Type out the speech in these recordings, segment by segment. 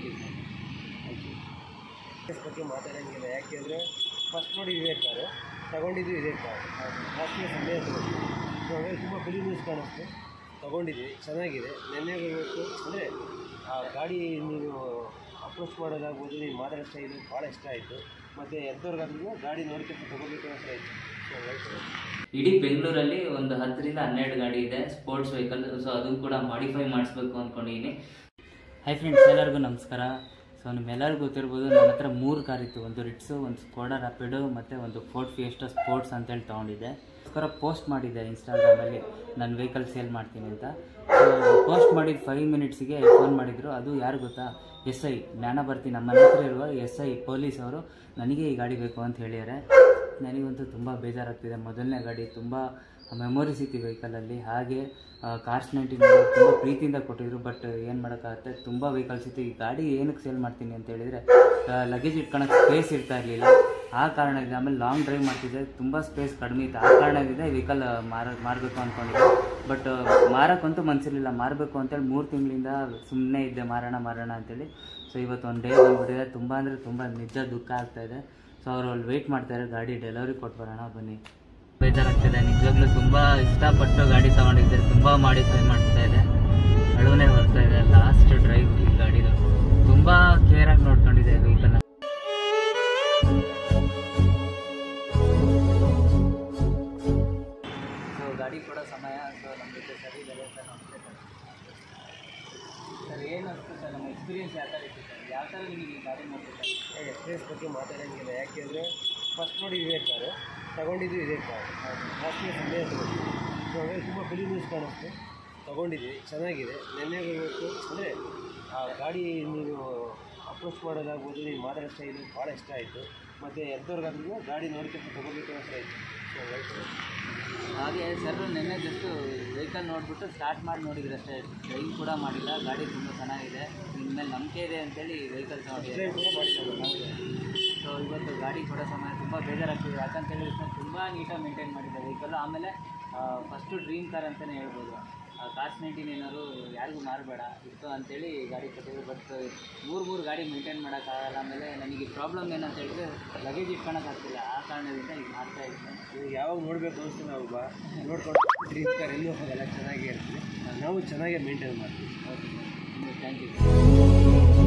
thank you sir thank you case ಬಗ್ಗೆ ಮಾತಾಡೋಂಗಿಲ್ಲ ಯಾಕೆಂದರೆ ಫಸ್ಟ್ ನೋಡಿ ಇದೇ ಕಾರು ತಗೊಂಡಿದ್ದು ಇದೇ ಕಾರು ಜಾಸ್ತಿ ಸಮಯ ತಗೊಂಡು ಸೊ ಹಾಗಾಗಿ ತುಂಬ ಬಿಳಿ ನ್ಯೂಸ್ ಕಾಣಿಸ್ತು ತೊಗೊಂಡಿದ್ವಿ ಚೆನ್ನಾಗಿದೆ ನೆನ್ನೆ ಇವತ್ತು ಅಂದರೆ ಆ ಗಾಡಿ ನೀನು ಅಪ್ರೋಚ್ ಮಾಡೋದಾಗ್ಬೋದು ನೀನು ಮಾತಾಡೋ ಸ್ಟೈಲು ಭಾಳ ಇಷ್ಟ ಆಯಿತು ಮತ್ತು ಎಂಥವ್ರಿಗಾದ್ರೂ ಗಾಡಿ ನೋಡ್ಕೊಂಡು ತೊಗೋಬೇಕು ಅಂತ ಇತ್ತು ಸೊ ಹಾಗಾಗಿ ಇಡೀ ಬೆಂಗಳೂರಲ್ಲಿ ಒಂದು ಹತ್ತರಿಂದ ಹನ್ನೆರಡು ಗಾಡಿ ಇದೆ ಸ್ಪೋರ್ಟ್ಸ್ ವೆಹಿಕಲ್ ಸೊ ಅದನ್ನು ಕೂಡ ಮಾಡಿಫೈ ಮಾಡಿಸ್ಬೇಕು ಅಂದ್ಕೊಂಡಿದ್ದೀನಿ ಹೈ ಫ್ರೆಂಡ್ಸ್ ಎಲ್ಲರಿಗೂ ನಮಸ್ಕಾರ ಸೊ ನಿಮ್ಮೆಲ್ಲರಿಗೂ ಗೊತ್ತಿರ್ಬೋದು ನನ್ನ ಹತ್ರ ಮೂರು ಕಾರ್ ಇತ್ತು ಒಂದು ರಿಟ್ಸು ಒಂದು ಸ್ಕೋಡಾ ರ್ಯಾಪಿಡು ಮತ್ತು ಒಂದು ಫೋರ್ಟ್ ಫಿಯೆಸ್ಟಾ ಸ್ಪೋರ್ಟ್ಸ್ ಅಂತೇಳಿ ತೊಗೊಂಡಿದ್ದೆ ಅದಕ್ಕೋಸ್ಕರ ಪೋಸ್ಟ್ ಮಾಡಿದ್ದೆ ಇನ್ಸ್ಟಾಗ್ರಾಮಲ್ಲಿ ನಾನು ವೆಹಿಕಲ್ ಸೇಲ್ ಮಾಡ್ತೀನಿ ಅಂತ ಸೊ ಪೋಸ್ಟ್ ಮಾಡಿದ ಫೈವ್ ಮಿನಿಟ್ಸಿಗೆ ಫೋನ್ ಮಾಡಿದರು ಅದು ಯಾರು ಗೊತ್ತಾ ಎಸ್ ಐ ಜ್ಞಾನ ಬರ್ತಿ ನಮ್ಮ ಮನೆ ಹತ್ರ ಇರುವ ಎಸ್ ಐ ಪೊಲೀಸ್ ಅವರು ನನಗೆ ಈ ಗಾಡಿ ಬೇಕು ಅಂತ ಹೇಳಿದ್ದಾರೆ ನನಗಂತೂ ತುಂಬ ಬೇಜಾರಾಗ್ತಿದೆ ಮೊದಲನೇ ಗಾಡಿ ತುಂಬ ಮೆಮೊರೀಸ್ ಇತ್ತು ವೆಹಿಕಲಲ್ಲಿ ಹಾಗೆ ಕಾರ್ಸ್ ನೈಂಟಿನ ತುಂಬ ಪ್ರೀತಿಯಿಂದ ಕೊಟ್ಟಿದ್ರು ಬಟ್ ಏನು ಮಾಡೋಕ್ಕಾಗುತ್ತೆ ತುಂಬ ವೆಹಿಕಲ್ಸ್ ಇತ್ತು ಈ ಗಾಡಿ ಏನಕ್ಕೆ ಸೇಲ್ ಮಾಡ್ತೀನಿ ಅಂತ ಹೇಳಿದರೆ ಲಗೇಜ್ ಇಟ್ಕೊಳಕ್ಕೆ ಸ್ಪೇಸ್ ಇರ್ತಾ ಇರಲಿಲ್ಲ ಆ ಕಾರಣದಿಂದ ಆಮೇಲೆ ಲಾಂಗ್ ಡ್ರೈವ್ ಮಾಡ್ತಿದ್ದೆ ತುಂಬ ಸ್ಪೇಸ್ ಕಡಿಮೆ ಇತ್ತು ಆ ಕಾರಣದಿಂದ ವೆಹಿಕಲ್ ಮಾರ ಮಾರಬೇಕು ಅಂದ್ಕೊಂಡಿದ್ದೆ ಬಟ್ ಮಾರಕ್ಕಂತೂ ಮನಸ್ಸಿರಲಿಲ್ಲ ಮಾರಬೇಕು ಅಂತೇಳಿ ಮೂರು ತಿಂಗಳಿಂದ ಸುಮ್ಮನೆ ಇದ್ದೆ ಮಾರೋಣ ಮಾರೋಣ ಅಂತೇಳಿ ಸೊ ಇವತ್ತು ಒಂದು ಡೇ ಬಂದ್ಬಿಟ್ಟಿದೆ ತುಂಬ ಅಂದರೆ ತುಂಬ ನಿಜ ದುಃಖ ಆಗ್ತಾ ಇದೆ ಸೊ ಅವರು ಅಲ್ಲಿ ವೆಯ್ಟ್ ಮಾಡ್ತಾರೆ ಗಾಡಿ ಡೆಲಿವರಿ ಕೊಟ್ಟು ಬರೋಣ ಬನ್ನಿ ಬೇಜಾರಾಗ್ತಿದೆ ನಿಜವಾಗ್ಲೂ ತುಂಬ ಇಷ್ಟಪಟ್ಟು ಗಾಡಿ ತಗೊಂಡಿದ್ದೆ ತುಂಬ ಮಾಡಿಫೈ ಮಾಡ್ತಾ ಇದೆ ಅಳುವನೆ ಬರ್ತಾ ಇದೆ ಲಾಸ್ಟ್ ಡ್ರೈವ್ ಈ ಗಾಡಿದು ತುಂಬ ಕೇರಾಗಿ ನೋಡ್ಕೊಂಡಿದೆ ವೆಹಿಕಲ್ನ ಸೊ ಗಾಡಿ ಕೊಡೋ ಸಮಯ ಸೊ ನಮ್ಮ ಜೊತೆ ಸರಿ ಇದೆ ಸರ್ ನಮಸ್ತೆ ಸರ್ ಸರ್ ಏನು ಅನಿಸ್ತು ಸರ್ ನಮ್ಮ ಎಕ್ಸ್ಪೀರಿಯನ್ಸ್ ಯಾವ ಥರ ಇತ್ತು ಸರ್ ಯಾವ ಥರ ನಿಮಗೆ ಈ ಗಾಡಿ ನೋಡ್ಬೇಕು ಎಕ್ಸ್ಪೀರಿಯನ್ಸ್ ಬಗ್ಗೆ ಮಾತಾಡೋಂಗಿಲ್ಲ ಯಾಕೆಂದರೆ ಫಸ್ಟ್ ನೋಡಿ ಇದೇ ಕಾರು ತಗೊಂಡಿದ್ದು ಇದೇ ಕಾರು ಜಾಸ್ತಿ ಸಮಯ ತಗೊಂಡು ಸೊ ಹಾಗಾಗಿ ತುಂಬ ಬಿಳಿ ನ್ಯೂಸ್ ಕಾಣಿಸ್ತು ತೊಗೊಂಡಿದ್ವಿ ಚೆನ್ನಾಗಿದೆ ನೆನ್ನೆ ಇವತ್ತು ಅಂದರೆ ಆ ಗಾಡಿ ನೀನು ಅಪ್ರೋಚ್ ಮಾಡೋದಾಗ್ಬೋದು ನೀನು ಮಾತಾಡೋ ಸ್ಟೈಲು ಭಾಳ ಇಷ್ಟ ಆಯಿತು ಮತ್ತು ಎಂಥವ್ರಿಗಾದ್ರೂ ಗಾಡಿ ನೋಡ್ಕೊಂಡು ತೊಗೋಬೇಕು ಅಂತ ಇತ್ತು ಸೊ ಹಾಗಾಗಿ ಹಾಗೆ ಸರ್ ನಿನ್ನೆ ಜಸ್ಟ್ ವೆಹಿಕಲ್ ನೋಡಿಬಿಟ್ಟು ಸ್ಟಾರ್ಟ್ ಮಾಡಿ ನೋಡಿದ್ರು ಅಷ್ಟೇ ಡ್ರೈವ್ ಕೂಡ ಮಾಡಿಲ್ಲ ಗಾಡಿ ತುಂಬ ಚೆನ್ನಾಗಿದೆ ನಿಮ್ಮ ಮೇಲೆ ನಂಬಿಕೆ ಇದೆ ಅಂತೇಳಿ ವೆಹಿಕಲ್ ತಗೊಂಡಿದ್ದೆ ಡ್ರೈವ್ ಕೂಡ ಮಾಡಿದ್ದಾರೆ ಸೊ ಇವತ್ತು ಗಾಡಿ ಕೊಡೋ ಸಮಯ ತುಂಬ ಬೇಜಾರಾಗ್ತಿದೆ ಯಾಕಂತ ಹೇಳಿದ್ರೆ ತುಂಬ ನೀಟಾಗಿ ಮೇಂಟೈನ್ ಮಾಡಿದ್ದೆ ವೆಹಿಕಲ್ ಆಮೇಲೆ ಫಸ್ಟು ಡ್ರೀಮ್ ಕಾರ್ ಅಂತಲೇ ಹೇಳ್ಬೋದು ಕಾಸ್ಟ್ ನೈಂಟೀನ್ ಏನಾದ್ರು ಯಾರಿಗೂ ಮಾರಬೇಡ ಇತ್ತು ಅಂತೇಳಿ ಗಾಡಿ ಕೊಟ್ಟಿದ್ರು ಬಟ್ ಮೂರು ಮೂರು ಗಾಡಿ ಮೇಂಟೈನ್ ಮಾಡೋಕ್ಕಾಗಲ್ಲ ಆಮೇಲೆ ನನಗೆ ಪ್ರಾಬ್ಲಮ್ ಏನಂತ ಹೇಳಿದ್ರೆ ಲಗೇಜ್ ಇಟ್ಕೊಳಕ್ಕಾಗ್ತಿಲ್ಲ ಆ ಕಾರಣದಿಂದ ಈಗ ಮಾಡ್ತಾ ಇದ್ದೀನಿ ನೀವು ಯಾವಾಗ ನೋಡಬೇಕು ಅನಿಸ್ತು ನಾವು ಬಾ ನೋಡ್ಕೊಂಡು ಡ್ರೀಮ್ ಕಾರ್ ಎಲ್ಲೂ ಹೋಗಲ್ಲ ಚೆನ್ನಾಗೇ ಇರ್ತೀವಿ ನಾವು ಚೆನ್ನಾಗೇ ಮೇಂಟೈನ್ ಮಾಡ್ತೀವಿ ಓಕೆ ಥ್ಯಾಂಕ್ ಯು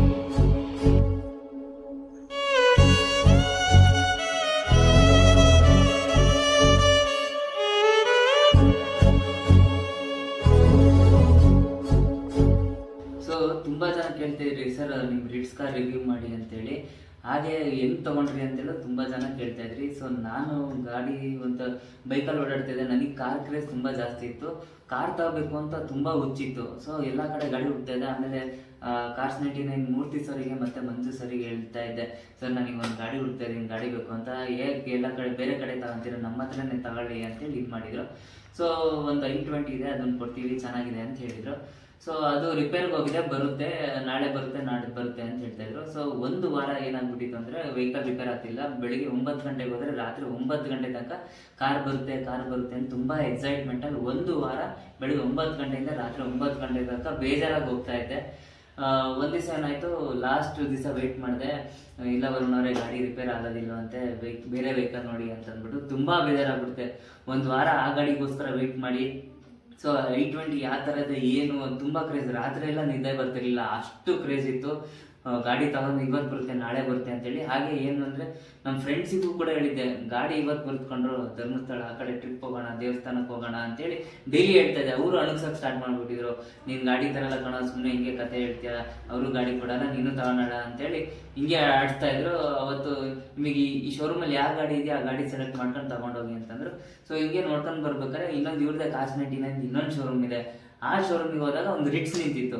ಸೊ ತುಂಬ ಜನ ಕೇಳ್ತಿದ್ರಿ ಸರ್ ನೀವು ರಿಟ್ಸ್ ಕಾರ್ ರಿವ್ಯೂ ಮಾಡಿ ಅಂತೇಳಿ ಹಾಗೆ ಹೆಂಗ್ ತೊಗೊಂಡ್ರಿ ಅಂತೇಳಿ ತುಂಬ ಜನ ಕೇಳ್ತಾ ಇದ್ರಿ ಸೊ ನಾನು ಗಾಡಿ ಒಂದು ಬೈಕಲ್ಲಿ ಓಡಾಡ್ತಿದ್ದೆ ನನಗೆ ಕಾರ್ ಕ್ರೇಜ್ ತುಂಬ ಜಾಸ್ತಿ ಇತ್ತು ಕಾರ್ ತಗೋಬೇಕು ಅಂತ ತುಂಬ ಹುಚ್ಚಿತ್ತು ಸೊ ಎಲ್ಲ ಕಡೆ ಗಾಡಿ ಹುಡ್ತಾ ಇದ್ದೆ ಆಮೇಲೆ ಕಾರ್ಸ್ ನೈಂಟಿ ನೈನ್ ಮೂರ್ತಿ ಸರಿಗೆ ಮತ್ತೆ ಮಂಜು ಸರಿಗೆ ಹೇಳ್ತಾ ಇದ್ದೆ ಸರ್ ನನಗೆ ಒಂದು ಗಾಡಿ ಹುಡ್ತಾ ಇದ್ದೀನಿ ಗಾಡಿ ಬೇಕು ಅಂತ ಹೇಗೆ ಎಲ್ಲ ಕಡೆ ಬೇರೆ ಕಡೆ ತಗೊಂತೀರ ನಮ್ಮ ಹತ್ರನೇ ತಗೊಳ್ಳಿ ಅಂತೇಳಿ ಇದು ಮಾಡಿದ್ರು ಸೊ ಒಂದು ಐ ಟ್ವೆಂಟಿ ಇದೆ ಅದನ್ನು ಕೊಡ್ತೀವಿ ಚೆನ್ನಾಗಿದೆ ಅಂತ ಹೇಳಿದ್ರು ಸೊ ಅದು ರಿಪೇರ್ಗೆ ಹೋಗಿದೆ ಬರುತ್ತೆ ನಾಳೆ ಬರುತ್ತೆ ನಾಳೆ ಬರುತ್ತೆ ಅಂತ ಹೇಳ್ತಾ ಇದ್ರು ಸೊ ಒಂದು ವಾರ ಏನಾಗ್ಬಿಟ್ಟಿತ್ತು ಅಂದ್ರೆ ವೆಹಿಕಲ್ ರಿಪೇರ್ ಆಗ್ತಿಲ್ಲ ಬೆಳಿಗ್ಗೆ ಒಂಬತ್ತು ಗಂಟೆಗೆ ಹೋದ್ರೆ ರಾತ್ರಿ ಒಂಬತ್ತು ಗಂಟೆ ತನಕ ಕಾರ್ ಬರುತ್ತೆ ಕಾರ್ ಬರುತ್ತೆ ಅಂತ ತುಂಬಾ ಎಕ್ಸೈಟ್ಮೆಂಟ್ ಅಲ್ಲಿ ಒಂದು ವಾರ ಬೆಳಿಗ್ಗೆ ಒಂಬತ್ತು ಗಂಟೆಯಿಂದ ರಾತ್ರಿ ಒಂಬತ್ತು ಗಂಟೆ ತನಕ ಬೇಜಾರಾಗಿ ಹೋಗ್ತಾ ಇದ್ದೆ ಆ, ಒಂದ್ ದಿವಸ ಏನಾಯ್ತು ಲಾಸ್ಟ್ ದಿವಸ ವೆಯ್ಟ್ ಮಾಡಿದೆ ಇಲ್ಲ ವರುಣವ್ರೆ ಗಾಡಿ ರಿಪೇರ್ ಆಗೋದಿಲ್ಲ ಅಂತೆ ವೆಹಿ- ಬೇರೆ ವೆಹಿಕಲ್ ನೋಡಿ ಅಂತ ಅಂದ್ಬಿಟ್ಟು ತುಂಬಾ ಬೇಜಾರಾಗ್ಬಿಡುತ್ತೆ ಒಂದ್ ವಾರ ಆ ಗಾಡಿಗೋಸ್ಕರ ವೆಯ್ಟ್ ಮಾಡಿ ಸೊ ಐ ಟ್ವೆಂಟಿ ಯಾವ ಥರದ ಏನು ತುಂಬಾ ಕ್ರೇಜ್ ರಾತ್ರಿ ಎಲ್ಲ ನಿದ್ದೆ ಬರ್ತಿರ್ಲಿಲ್ಲ ಅಷ್ಟು ಕ್ರೇಜ್ ಇತ್ತು ಆ, ಗಾಡಿ ತಗೊಂಡು ಇವತ್ತು ಬರುತ್ತೆ ನಾಳೆ ಬರುತ್ತೆ ಅಂತೇಳಿ ಹಾಗೆ ಏನು ಅಂದ್ರೆ ನಮ್ಮ ಫ್ರೆಂಡ್ಸಿಗೂ ಕೂಡ ಹೇಳಿದ್ದೆ ಗಾಡಿ ಇವತ್ತು ಬರೆದುಕೊಂಡ್ರು ಧರ್ಮಸ್ಥಳ ಆ ಕಡೆ ಟ್ರಿಪ್ ಹೋಗೋಣ ದೇವಸ್ಥಾನಕ್ಕೆ ಹೋಗೋಣ ಅಂತೇಳಿ ಡೈಲಿ ಹೇಳ್ತಾ ಇದ್ದೆ ಅವರು ಅಣಗ್ಸಕ್ ಸ್ಟಾರ್ಟ್ ಮಾಡ್ಬಿಟ್ಟಿದ್ರು ನೀನ್ ಗಾಡಿ ತರಲ್ಲ ಕಣ ಸುಮ್ಮನೆ ಹಿಂಗೆ ಕತೆ ಹೇಳ್ತೀಯ ಅವರು ಗಾಡಿ ಕೊಡಲ್ಲ ನೀನು ತಗೊಳೋಣ ಅಂತೇಳಿ ಹಿಂಗೆ ಆಡ್ತಾ ಇದ್ರು ಅವತ್ತು ನಿಮಗೆ ಈ- ಈ ಶೋರೂಮಲ್ಲಿ ಯಾವ ಗಾಡಿ ಇದೆಯಾ ಆ ಗಾಡಿ ಸೆಲೆಕ್ಟ್ ಮಾಡ್ಕೊಂಡು ತಗೊಂಡೋಗಿ ಅಂತಂದ್ರು ಸೊ ಹಿಂಗೆ ನೋಡ್ಕೊಂಡು ಬರ್ಬೇಕಾದ್ರೆ ಇನ್ನೊಂದು ಇವ್ರದೇ ಕಾಸ್ ನೈಂಟಿ ನೈನ್ ಇನ್ನೊಂದು ಶೋರೂಮ್ ಇದೆ ಆ ಶೋರೂಮಿಗೆ ಹೋದಾಗ ಒಂದು ರಿಟ್ಸ್ ನಿಂತಿತ್ತು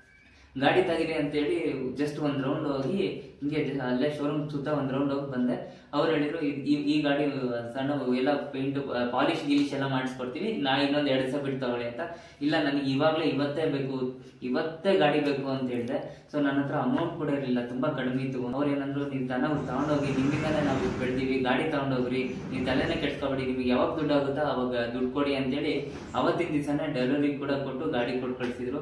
ಗಾಡಿ ತೆಗಿರಿ ಅಂತೇಳಿ ಜಸ್ಟ್ ಒಂದ್ ರೌಂಡ್ ಹೋಗಿ ಹಿಂಗೆ ಜ- ಅಲ್ಲೇ ಶೋರೂಮ್ ಸುತ್ತ ಒಂದ್ ರೌಂಡ್ ಹೋಗಿ ಬಂದೆ ಅವ್ರು ಹೇಳಿದ್ರು ಈ- ಈ- ಈ ಗಾಡಿ ಸಣ್ಣ ಎಲ್ಲ ಪೇಂಟ್ ಪಾಲಿಶ್ ಗೀಲಿಶ್ ಎಲ್ಲ ಮಾಡಿಸ್ಕೊಡ್ತೀವಿ ನಾ ಇನ್ನೊಂದ್ ಎರಡು ದಿವಸ ಬಿಟ್ಟು ತಗೊಳ್ಳಿ ಅಂತ ಇಲ್ಲ ನನಗೆ ಇವಾಗ್ಲೇ ಇವತ್ತೇ ಬೇಕು ಇವತ್ತೇ ಗಾಡಿ ಬೇಕು ಅಂತ ಹೇಳಿದೆ ಸೊ ನನ್ನ ಹತ್ರ ಅಮೌಂಟ್ ಕೂಡ ಇರಲಿಲ್ಲ ತುಂಬಾ ಕಡಿಮೆ ಇತ್ತು ಅವ್ರು ಏನಂದ್ರು ನೀವು ದನ ತಗೊಂಡೋಗಿ ನಿಮ್ಮಿಂದಲೇ ನಾವು ಬೆಳ್ದೀವಿ ಗಾಡಿ ತಗೊಂಡೋಗ್ರಿ ನೀವು ತಲೆನೇ ಕೆಡ್ಸ್ಕೊಬೇಡಿ ನಿಮಗೆ ಯಾವಾಗ ದುಡ್ಡು ಆಗುತ್ತೋ ಅವಾಗ ದುಡ್ಡು ಕೊಡಿ ಅಂತೇಳಿ ಅವತ್ತಿನ ದಿವಸನೇ ಡೆಲಿವರಿ ಕೂಡ ಕೊಟ್ಟು ಗಾಡಿ ಕೊಟ್ಟು ಕಳಿಸಿದ್ರು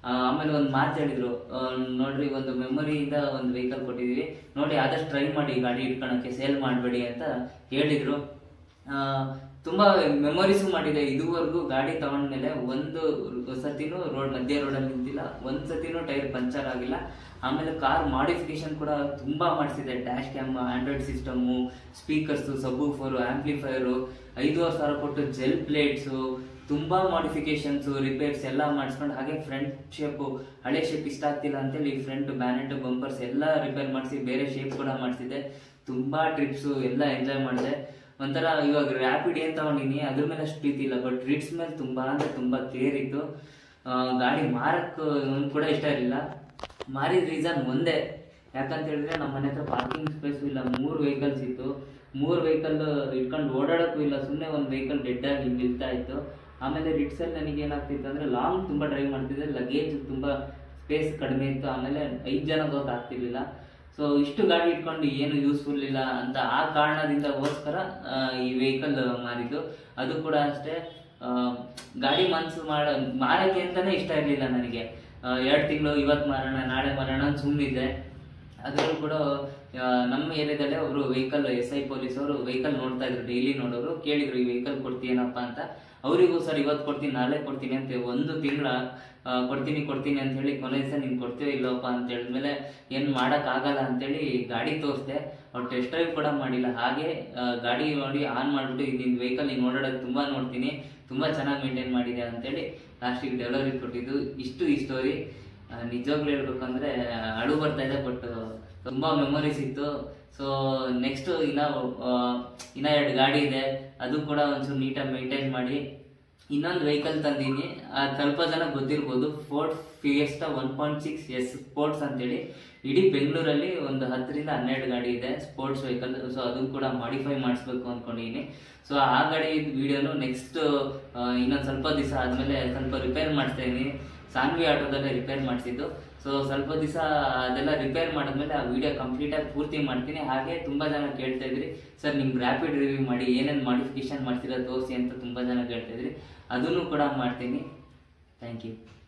ಆ, ಆಮೇಲೆ ಒಂದು ಮಾತು ಹೇಳಿದ್ರು ಆ, ನೋಡ್ರಿ ಒಂದು ಮೆಮೊರಿಯಿಂದ ಒಂದು ವೆಹಿಕಲ್ ಕೊಟ್ಟಿದೀವಿ ನೋಡಿ ಆದಷ್ಟು ಟ್ರೈ ಮಾಡಿ ಗಾಡಿ ಇಟ್ಕೊಳಕ್ಕೆ ಸೇಲ್ ಮಾಡಬೇಡಿ ಅಂತ ಹೇಳಿದ್ರು ಆ, ತುಂಬಾ ಮೆಮೊರೀಸು ಮಾಡಿದೆ ಇದುವರೆಗೂ ಗಾಡಿ ತಗೊಂಡ್ಮೇಲೆ ಒಂದು ಸತಿನೂ ರೋಡ್ ಮಧ್ಯ ರೋಡಲ್ಲಿ ನಿಂತಿಲ್ಲ ಒಂದ್ ಸತಿನೂ ಟೈರ್ ಪಂಚರ್ ಆಗಿಲ್ಲ ಆಮೇಲೆ ಕಾರ್ ಮಾಡಿಫಿಕೇಶನ್ ಕೂಡ ತುಂಬಾ ಮಾಡಿಸಿದೆ dash cam android system speakers subwoofer amplifier ಐದೂವರೆ ಸಾವಿರ ಕೊಟ್ಟು ಜೆಲ್ ಪ್ಲೇಟ್ಸು ತುಂಬಾ ಮಾಡಿಫಿಕೇಶನ್ಸ್ ರಿಪೇರ್ಸ್ ಎಲ್ಲ ಮಾಡಿಸ್ಕೊಂಡು ಹಾಗೆ ಫ್ರಂಟ್ ಶೇಪು ಹಳೆ ಶೇಪ್ ಇಷ್ಟ ಆಗ್ತಿಲ್ಲ ಅಂತೇಳಿ ಫ್ರಂಟ್ ಬ್ಯಾನೆಟ್ ಬಂಪರ್ಸ್ ಎಲ್ಲ ರಿಪೇರ್ ಮಾಡಿಸಿ ಬೇರೆ ಶೇಪ್ ಕೂಡ ಮಾಡಿಸಿದೆ ತುಂಬಾ ಟ್ರಿಪ್ಸು ಎಲ್ಲ ಎಂಜಾಯ್ ಮಾಡಿದೆ ಒಂಥರ ಇವಾಗ ರ್ಯಾಪಿಡ್ ಏನ್ ತಗೊಂಡಿನಿ ಅದ್ರ ಮೇಲೆ ಅಷ್ಟು ಪ್ರೀತಿ ಇಲ್ಲ ಬಟ್ ರಿಟ್ಸ್ ಮೇಲೆ ತುಂಬಾ ಅಂದ್ರೆ ತುಂಬಾ ಕೇರ್ ಇತ್ತು ಆ, ಗಾಡಿ ಮಾರಕ್ ಒಂದ್ ಕೂಡ ಇಷ್ಟ ಇರಲಿಲ್ಲ ಮಾರಿದ ರೀಸನ್ ಒಂದೇ ಯಾಕಂತ ಹೇಳಿದ್ರೆ ನಮ್ಮ ಮನೆ ಹತ್ರ ಪಾರ್ಕಿಂಗ್ ಸ್ಪೇಸ್ ಇಲ್ಲ ಮೂರು ವೆಹಿಕಲ್ಸ್ ಇತ್ತು ಮೂರು ವೆಹಿಕಲ್ ಇಟ್ಕೊಂಡು ಓಡಾಡಕ್ಕೂ ಇಲ್ಲ ಸುಮ್ಮನೆ ಒಂದು ವೆಹಿಕಲ್ ಡೆಡ್ ಆಗಿ ನಿಲ್ತಾ ಇತ್ತು ಆಮೇಲೆ ರಿಟ್ಸಲ್ಲಿ ನನಗೆ ಏನಾಗ್ತಿತ್ತು ಅಂದ್ರೆ ಲಾಂಗ್ ತುಂಬಾ ಡ್ರೈವ್ ಮಾಡ್ತಿದ್ದೆ ಲಗೇಜ್ ತುಂಬಾ ಸ್ಪೇಸ್ ಕಡಿಮೆ ಇತ್ತು ಆಮೇಲೆ ಐದು ಜನ ಗೊತ್ತಾಗ್ತಿರ್ಲಿಲ್ಲ ಸೊ ಇಷ್ಟು ಗಾಡಿ ಇಟ್ಕೊಂಡು ಏನು ಯೂಸ್ಫುಲ್ ಇಲ್ಲ ಅಂತ ಆ ಕಾರಣದಿಂದಗೋಸ್ಕರ ಆ, ಈ ವೆಹಿಕಲ್ ಮಾರಿದ್ದು ಅದು ಕೂಡ ಅಷ್ಟೇ ಆ, ಗಾಡಿ ಮನ್ಸು ಮಾಡ ಮಾರಕ್ಕೆ ಅಂತಾನೆ ಇಷ್ಟ ಇರಲಿಲ್ಲ ನನಗೆ ಎರಡು ತಿಂಗಳು ಇವತ್ತು ಮಾರೋಣ ನಾಳೆ ಮಾರೋಣ ಅಂತ ಸುಮ್ಮನಿದ್ದೆ ಅದರಲ್ಲೂ ಕೂಡ ಆ, ನಮ್ಮ ಏರಿಯಾದಲ್ಲೇ ಒಬ್ರು ವೆಹಿಕಲ್ ಎಸ್ ಐ ಪೊಲೀಸ್ ಅವರು ವೆಹಿಕಲ್ ನೋಡ್ತಾ ಇದ್ರು ಡೈಲಿ ನೋಡೋರು ಕೇಳಿದ್ರು ಈ ವೆಹಿಕಲ್ ಕೊಡ್ತೀಯೇನಪ್ಪ ಅಂತ ಅವರಿಗೂ ಸರ್ ಇವತ್ತು ಕೊಡ್ತೀನಿ ನಾಳೆ ಕೊಡ್ತೀನಿ ಅಂತ ಒಂದು ತಿಂಗಳ ಕೊಡ್ತೀನಿ ಕೊಡ್ತೀನಿ ಅಂತ ಹೇಳಿ ಕೊನೆ ದಿವಸ ನೀನು ಕೊಡ್ತೀವೋ ಇಲ್ಲವಪ್ಪ ಅಂತ ಹೇಳಿದ್ಮೇಲೆ ಏನು ಮಾಡೋಕ್ಕಾಗಲ್ಲ ಅಂತೇಳಿ ಗಾಡಿ ತೋರಿಸ್ದೆ ಅವ್ರು ಟೆಸ್ಟ್ ಡ್ರೈವ್ ಕೂಡ ಮಾಡಿಲ್ಲ ಹಾಗೆ ಆ, ಗಾಡಿ ನೋಡಿ ಆನ್ ಮಾಡಿಬಿಟ್ಟು ನಿನ್ನ ವೆಹಿಕಲ್ ನೀನು ಓಡಾಡೋದು ತುಂಬ ನೋಡ್ತೀನಿ ತುಂಬ ಚೆನ್ನಾಗಿ ಮೇಂಟೈನ್ ಮಾಡಿದೆ ಅಂತೇಳಿ ಲಾಸ್ಟಿಗೆ ಡೆಲಿವರಿ ಕೊಟ್ಟಿದ್ದು ಇಷ್ಟು ಈ ಸ್ಟೋರಿ ನಿಜವಾಗ್ಲೂ ಹೇಳ್ಬೇಕಂದ್ರೆ ಅಳು ಬರ್ತಾ ಇದೆ ಬಟ್ ತುಂಬಾ ಮೆಮೊರೀಸ್ ಇತ್ತು ಸೊ ನೆಕ್ಸ್ಟ್ ಇನ್ನ ಆ, ಇನ್ನ ಎರಡು ಗಾಡಿ ಇದೆ ಅದು ಕೂಡ ಒಂಚೂರು ನೀಟಾಗಿ ಮೇಂಟೈನ್ ಮಾಡಿ ಇನ್ನೊಂದು ವೆಹಿಕಲ್ ತಂದೀನಿ ಅದು ಸ್ವಲ್ಪ ಜನ ಗೊತ್ತಿರ್ಬೋದು Ford Fiesta one point six S sports ಅಂತೇಳಿ ಇಡೀ ಬೆಂಗಳೂರಲ್ಲಿ ಒಂದು ಹತ್ತರಿಂದ ಹನ್ನೆರಡು ಗಾಡಿ ಇದೆ ಸ್ಪೋರ್ಟ್ಸ್ ವೆಹಿಕಲ್ ಸೊ ಅದನ್ನು ಕೂಡ ಮಾಡಿಫೈ ಮಾಡಿಸ್ಬೇಕು ಅಂದ್ಕೊಂಡಿದ್ದೀನಿ ಸೊ ಆ ಗಾಡಿ ವಿಡಿಯೋನು ನೆಕ್ಸ್ಟ್ ಇನ್ನೊಂದು ಸ್ವಲ್ಪ ದಿವಸ ಆದಮೇಲೆ ಸ್ವಲ್ಪ ರಿಪೇರ್ ಮಾಡಿಸ್ತಾ ಇದೀನಿ ಸಾನ್ವಿ ಆಟೋದಲ್ಲೇ ರಿಪೇರ್ ಮಾಡಿಸಿದ್ದು ಸೊ ಸ್ವಲ್ಪ ದಿವಸ ಅದೆಲ್ಲ ರಿಪೇರ್ ಮಾಡಿದ್ಮೇಲೆ ಆ ವಿಡಿಯೋ ಕಂಪ್ಲೀಟಾಗಿ ಪೂರ್ತಿ ಮಾಡ್ತೀನಿ ಹಾಗೆ ತುಂಬ ಜನ ಕೇಳ್ತಾ ಇದ್ರಿ ಸರ್ ನಿಮ್ಗೆ ರ್ಯಾಪಿಡ್ ರಿವ್ಯೂ ಮಾಡಿ ಏನೇನು ಮಾಡಿಫಿಕೇಶನ್ ಮಾಡ್ತೀರಾ ತೋರಿಸಿ ಅಂತ ತುಂಬ ಜನ ಕೇಳ್ತಾ ಇದ್ರಿ ಅದನ್ನು ಕೂಡ ಮಾಡ್ತೀನಿ ಥ್ಯಾಂಕ್ ಯು